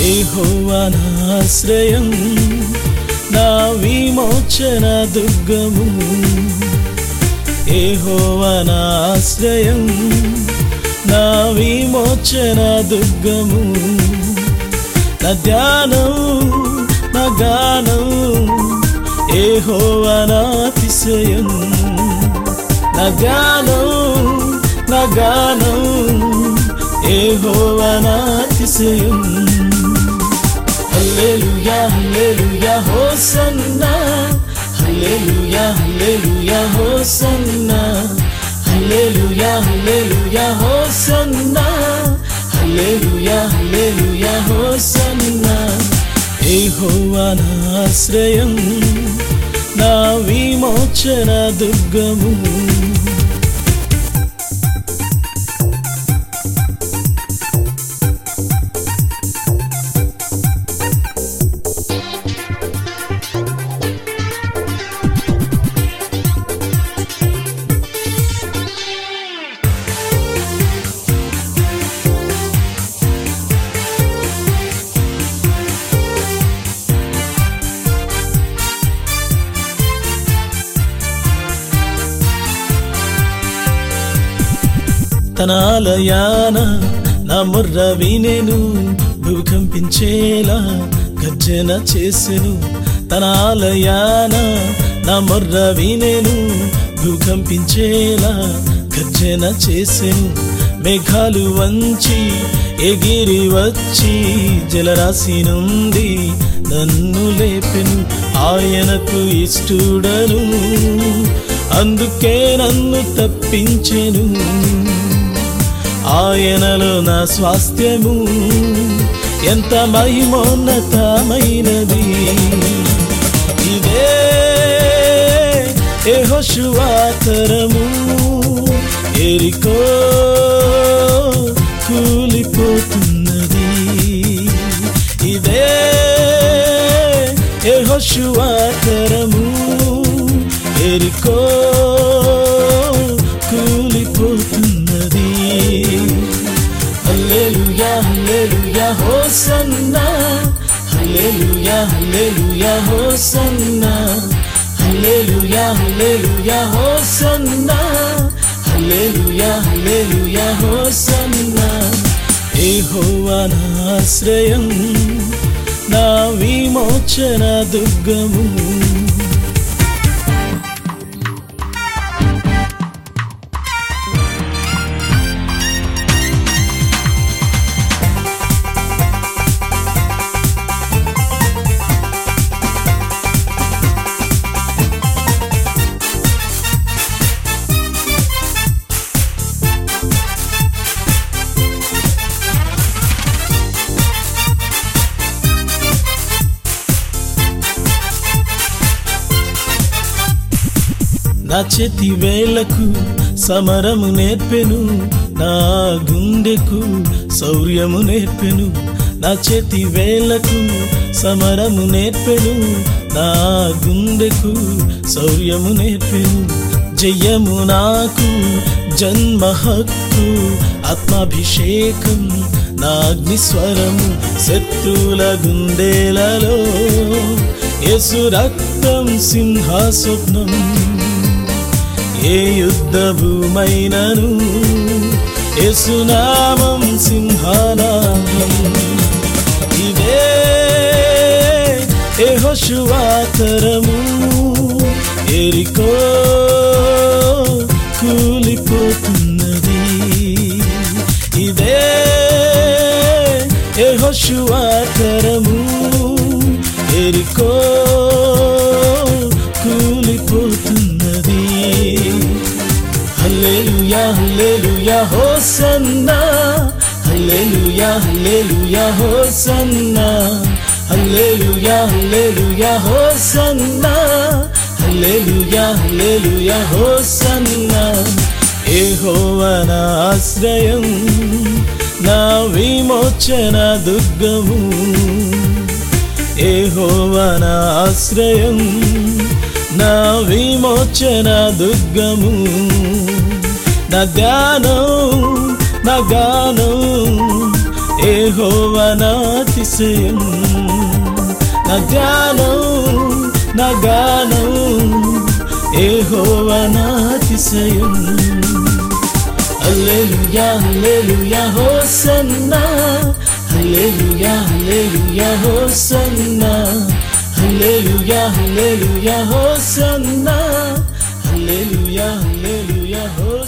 ఏహోవనాశ్రయం నా విమోచన దుర్గము ఏహోవనాశ్రయం నా విమోచన దుర్గము నా ధ్యానం నా గానం ఏహోవనాతిశయం నా ధ్యానం నా గానం ఏహోవనాతిశయం హల్లెలూయా హల్లెలూయా హోసన్నా హల్లెలూయా హల్లెలూయా హోసన్నా హల్లెలూయా హల్లెలూయా హోసన్నా హల్లెలూయా హల్లెలూయా హోసన్నా యెహోవానాశ్రయం నా విమోచన దుర్గము తన ఆలయాన నా ముర్ర వినెను భూకంపించేలా గర్జన చేసెను తన ఆలయాన నా ముర్ర వినెను భూకంపించేలా గర్జన చేసెను మేఘాలు వంచి ఎగిరి వచ్చి జలరాశి నుండి నన్ను లేపెను ఆయనకు ఇష్టుడను అందుకే నన్ను తప్పించెను ఆయనలో నా స్వాస్థ్యము ఎంత మహిమోన్నతమైనది ఇదే ఏహోషువాతరము ఎరికో కూలిపోతున్నది ఇదే ఏహోషువాతరము ఎరికో కూలిపోతున్నది హల్లెలూయా హల్లెలూయా హోసన్నా హల్లెలూయా హల్లెలూయా హోసన్నా హల్లెలూయా హల్లెలూయా హోసన్నా హల్లెలూయా హల్లెలూయా హోసన్నా యెహోవానాశ్రయం నా విమోచన దుర్గము నా చేతి వేలకు సమరము నేర్పెను నా గుండెకు శౌర్యము నేర్పెను నా చేతి వేలకు సమరము నేర్పెను నా గుండెకు శౌర్యము నేర్పెను జయము నాకు జన్మ హక్కు ఆత్మాభిషేకం నా అగ్నిస్వరము శత్రుల గుండెలలో యేసు రక్తం సింహాస్వప్నం ఏ యుద్ధ భూమైనను యేసునామం సింహానామం ఇదే ఏహోషువాతరము ఎరికో కూలిపోతున్నది ఇదే ఏహోషువాతరము ఎరికో కూలిపోతున్నది హల్లెలూయా హల్లెలూయా హోసన్నా హల్లెలూయా హల్లెలూయా హోసన్నా హల్లెలూయా హల్లెలూయా హోసన్నా హల్లెలూయా హల్లెలూయా హోసన్నా యెహోవానా ఆశ్రయం నా విమోచన దుర్గము యెహోవానా ఆశ్రయం నా విమోచన దుర్గము నా ధ్యానం నా గానం ఏహోవనాతి అతిశయం నా ధ్యానం నా గానం ఏహోవా నా అతిశయం హల్లెలూయా హల్లెలూయా హోసన్నా హల్లెలూయా హల్లెలూయా హోసన్నా హల్లెలూయా హల్లెలూయా హోసన్నా హల్లెలూయా హల్లెలూయా హో